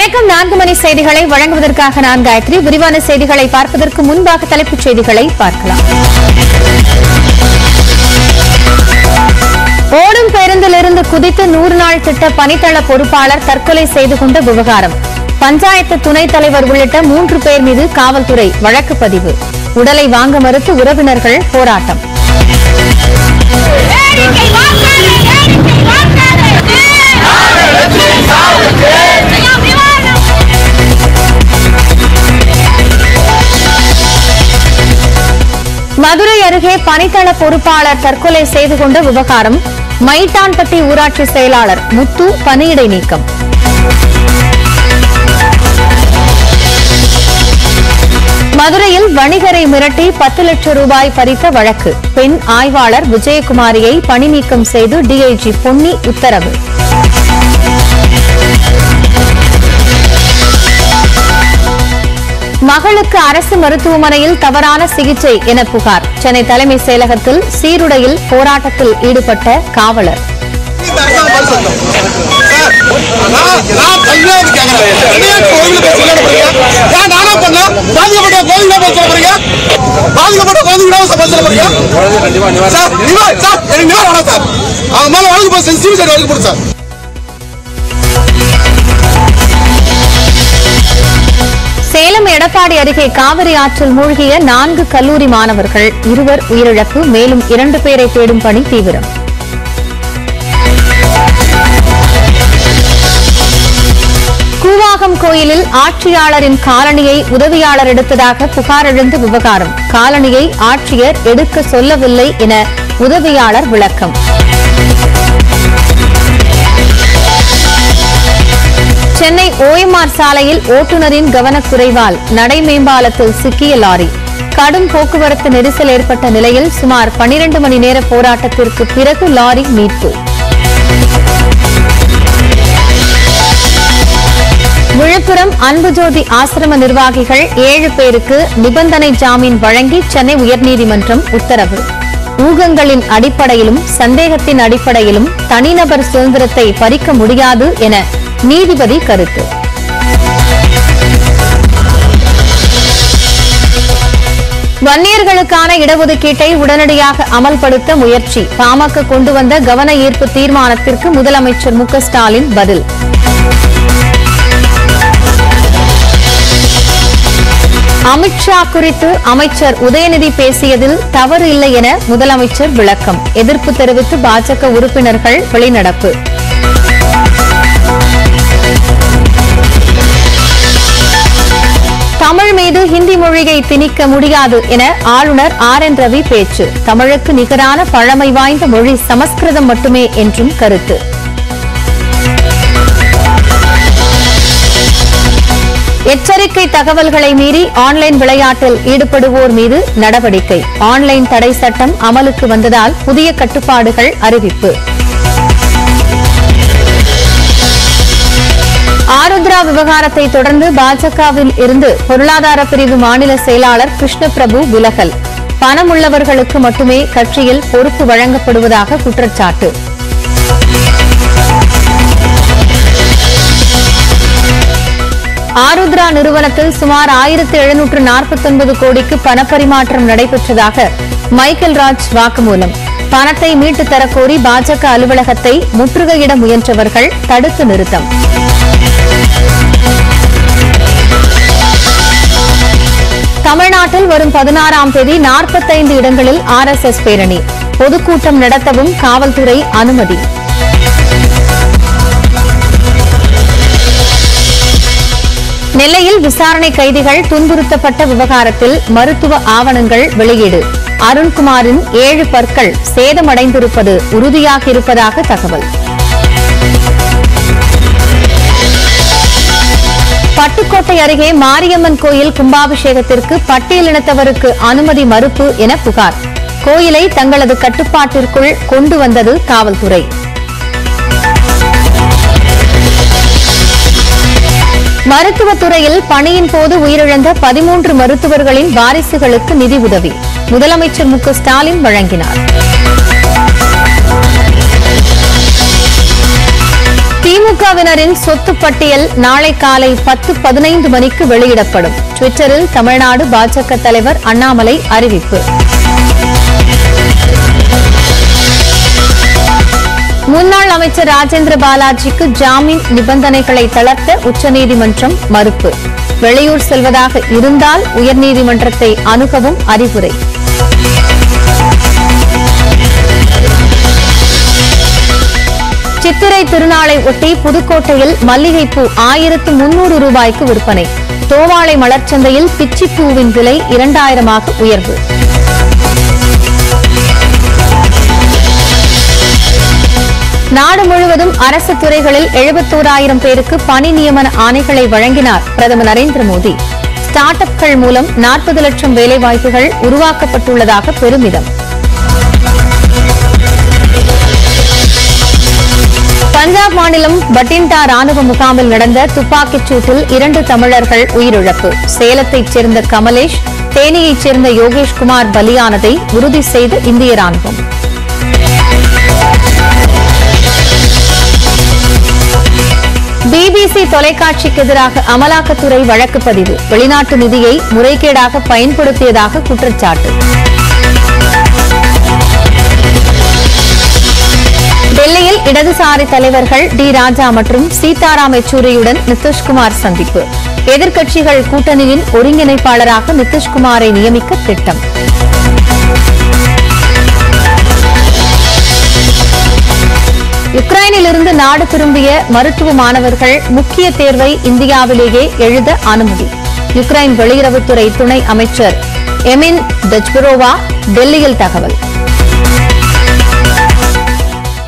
வணக்கம் நான்கு மணி செய்திகளை வழங்குவதற்காக நான் காயத்ரி விரிவான செய்திகளை பார்ப்பதற்கு முன்பாக தலைப்புச் செய்திகளை பார்க்கலாம் ஓடும் பேருந்திலிருந்து குதித்து நூறு நாள் திட்ட பணித்தள பொறுப்பாளர் தற்கொலை செய்து கொண்ட விவகாரம் பஞ்சாயத்து துணைத் தலைவர் உள்ளிட்ட மூன்று பேர் மீது காவல்துறை வழக்கு பதிவு உடலை வாங்க மறுத்து உறவினர்கள் போராட்டம் வேடிக்கை வாக்காளர் வேடிக்கை வாக்காளர் விவாதம் மதுரை அருகே பணித்தள பொறுப்பாளர் தற்கொலை செய்து கொண்ட விவகாரம் மைட்டான்பட்டி ஊராட்சி செயலாளர் முத்து பணியிடை நீக்கம் மதுரையில் வணிகரை மிரட்டி பத்து லட்சம் ரூபாய் பறித்த வழக்கு பெண் ஆய்வாளர் விஜயகுமாரியை பணி நீக்கம் செய்து டிஐஜி பொன்னி உத்தரவு மகளுக்கு அரசு மருத்துவமனையில் தவறான சிகிச்சை என புகார் சென்னை தலைமை செயலகத்தில் சீருடையில் போராட்டத்தில் ஈடுபட்ட காவலர் நான் நான் தனியா வந்து கேக்குறேன். தனியா கோவில்ல போய் சொல்ல போறீங்க. ஏன் நானா பண்ணேன்? பாதிக்கப்பட்ட கோவில்ல போய் சொல்ல போறீங்க? பாதிக்கப்பட்ட கோவில்ல போய் சொல்ல போறீங்க? சார், நிவா- சார், எனக்கு நிவாரணம் வேணாம் சார். அவங்க மேல வழக்கு போட்டு சிபிசிஐடி வழக்கு போடு சார். சேலம் எடப்பாடி அருகே காவிரி ஆற்றில் மூழ்கிய நான்கு கல்லூரி மாணவர்கள் இருவர் உயிரிழப்பு மேலும் இரண்டு பேரை தேடும் பணி தீவிரம் கூவாகம் கோயிலில் ஆட்சியாளரின் காலணியை உதவியாளர் எடுத்ததாக புகார் எழுந்த விவகாரம் காலணியை ஆட்சியர் எடுக்க சொல்லவில்லை என உதவியாளர் விளக்கம் சென்னை ஓஎம்ஆர் சாலையில் ஓட்டுநரின் கவனக்குறைவால் நடைமேம்பாலத்தில் சிக்கிய லாரி கடும் போக்குவரத்து நெரிசல் ஏற்பட்ட நிலையில் சுமார் 12 மணி நேர போராட்டத்திற்கு பிறகு லாரி மீட்பு விழுப்புரம் அன்புஜோதி ஆசிரம நிர்வாகிகள் ஏழு பேருக்கு நிபந்தனை ஜாமீன் வழங்கி சென்னை உயர்நீதிமன்றம் உத்தரவு ஊகங்களின் அடிப்படையிலும் சந்தேகத்தின் அடிப்படையிலும் தனிநபர் சுதந்திரத்தை பறிக்க முடியாது என நீதிபதி கருத்து வன்னியர்களுக்கான இடஒதுக்கீட்டை உடனடியாக அமல்படுத்த முயற்சி பாமக கொண்டு வந்த கவன ஈர்ப்பு தீர்மானத்திற்கு முதலமைச்சர் மு க ஸ்டாலின் பதில் அமித்ஷா குறித்து அமைச்சர் உதயநிதி பேசியதில் தவறு இல்லை என முதலமைச்சர் விளக்கம் எதிர்ப்பு தெரிவித்து பாஜக உறுப்பினர்கள் வெளிநடப்பு தமிழ் மீது ஹிந்தி மொழியை திணிக்க முடியாது என ஆளுநர் ஆர் என் ரவி பேச்சு தமிழுக்கு நிகரான பழமை வாய்ந்த மொழி சமஸ்கிருதம் மட்டுமே என்றும் கருத்து எச்சரிக்கை தகவல்களை மீறி ஆன்லைன் விளையாட்டில் ஈடுபடுவோர் மீது நடவடிக்கை ஆன்லைன் தடை சட்டம் அமலுக்கு வந்ததால் புதிய கட்டுப்பாடுகள் அறிவிப்பு ஆருத்ரா விவகாரத்தை தொடர்ந்து பாஜகவில் இருந்து பொருளாதார பிரிவு மாநில செயலாளர் கிருஷ்ணபிரபு விலகல் பணம் உள்ளவர்களுக்கு மட்டுமே கட்சியில் பொறுப்பு வழங்கப்படுவதாக குற்றச்சாட்டு ஆருத்ரா நிறுவனத்தில் சுமார் ஆயிரத்து எழுநூற்று நாற்பத்தொன்பது கோடிக்கு பணப்பரிமாற்றம் நடைபெற்றதாக மைக்கேல் ராஜ் வாக்குமூலம் பணத்தை மீட்டுத் தரக்கோரி பாஜக அலுவலகத்தை முற்றுகையிட முயன்றவர்கள் தடுத்து நிறுத்தம் தமிழ்நாட்டில் வரும் பதினாறாம் தேதி நாற்பத்தைந்து இடங்களில் ஆர்எஸ்எஸ் பேரணி பொதுக்கூட்டம் நடத்தவும் காவல்துறை அனுமதி நெல்லையில் விசாரணை கைதிகள் துன்புறுத்தப்பட்ட விவகாரத்தில் மருத்துவ ஆவணங்கள் வெளியீடு அருண்குமாரின் ஏழு பற்கள் சேதமடைந்திருப்பது உறுதியாக இருப்பதாக தகவல் பட்டுக்கோட்டை அருகே மாரியம்மன் கோயில் கும்பாபிஷேகத்திற்கு பட்டியலினத்தவருக்கு அனுமதி மறுப்பு என புகார் கோயிலை தங்களது கட்டுப்பாட்டிற்குள் கொண்டு வந்தது காவல்துறை மருத்துவத்துறையில் பணியின் போது உயிரிழந்த பதிமூன்று மருத்துவர்களின் வாரிசுகளுக்கு நிதி உதவி முதலமைச்சர் மு க ஸ்டாலின் வழங்கினார் திமுக திமுகவினரின் சொத்து பட்டியல் நாளை காலை பத்து பதினைந்து மணிக்கு வெளியிடப்படும் ட்விட்டரில் தமிழ்நாடு பாஜக தலைவர் அண்ணாமலை அறிவிப்பு முன்னாள் அமைச்சர் ராஜேந்திர பாலாஜிக்கு ஜாமீன் நிபந்தனைகளை தளர்த்த உச்சநீதிமன்றம் மறுப்பு வெளியூர் செல்வதாக இருந்தால் உயர்நீதிமன்றத்தை அணுகவும் அறிவுரை சித்திரை திருநாளை ஒட்டி புதுக்கோட்டையில் மல்லிகைப்பூ ஆயிரத்து முன்னூறு ரூபாய்க்கு விற்பனை தோவாளை மலர்ச்சந்தையில் பிச்சிப்பூவின் விலை இரண்டாயிரமாக உயர்வு நாடு முழுவதும் அரசு துறைகளில் எழுபத்தோராயிரம் பேருக்கு பணி நியமன ஆணைகளை வழங்கினார் பிரதமர் நரேந்திர மோடி ஸ்டார்ட் அப்கள் மூலம் நாற்பது லட்சம் வேலைவாய்ப்புகள் உருவாக்கப்பட்டுள்ளதாக பெருமிதம் பஞ்சாப் மாநிலம் பட்டிண்டா ராணுவ முகாமில் நடந்த துப்பாக்கிச் சூட்டில் இரண்டு தமிழர்கள் உயிரிழப்பு சேலத்தைச் சேர்ந்த கமலேஷ் தேனியைச் சேர்ந்த யோகேஷ்குமார் பலியானதை உறுதி செய்த இந்திய ராணுவம் பிபிசி தொலைக்காட்சிக்கு எதிராக அமலாக்கத்துறை வழக்கு பதிவு வெளிநாட்டு நிதியை முறைகேடாக பயன்படுத்தியதாக குற்றச்சாட்டு டெல்லியில் இடதுசாரி தலைவர்கள் டி ராஜா மற்றும் சீதாராம் யெச்சூரியுடன் நிதிஷ்குமார் சந்திப்பு எதிர்க்கட்சிகள் கூட்டணியின் ஒருங்கிணைப்பாளராக நிதிஷ்குமாரை நியமிக்க திட்டம் யுக்ரைனிலிருந்து நாடு திரும்பிய மருத்துவ மாணவர்கள் முக்கிய தேர்வை இந்தியாவிலேயே எழுத அனுமதி யுக்ரைன் வெளியுறவுத்துறை துணை அமைச்சர் எமின் டச்பரோவா டெல்லியில் தகவல்